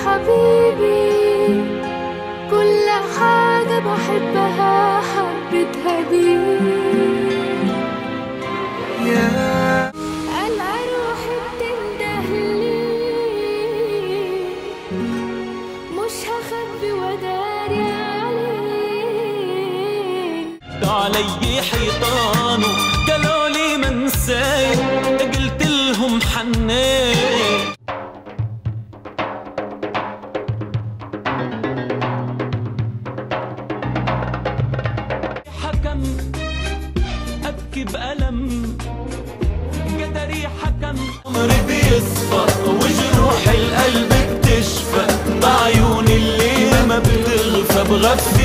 حبيبي كل حاجة بحبها حبيتها بيه يا أنا روحي بتندهلي مش هخبي وداري عليك علي حيطانه قالوا لي منساي قلت لهم حنين حكم ابكي بألم قدري حكم عمري بيصفى وجروح القلب بتشفى بعيون اللي ما بتغفى بغفي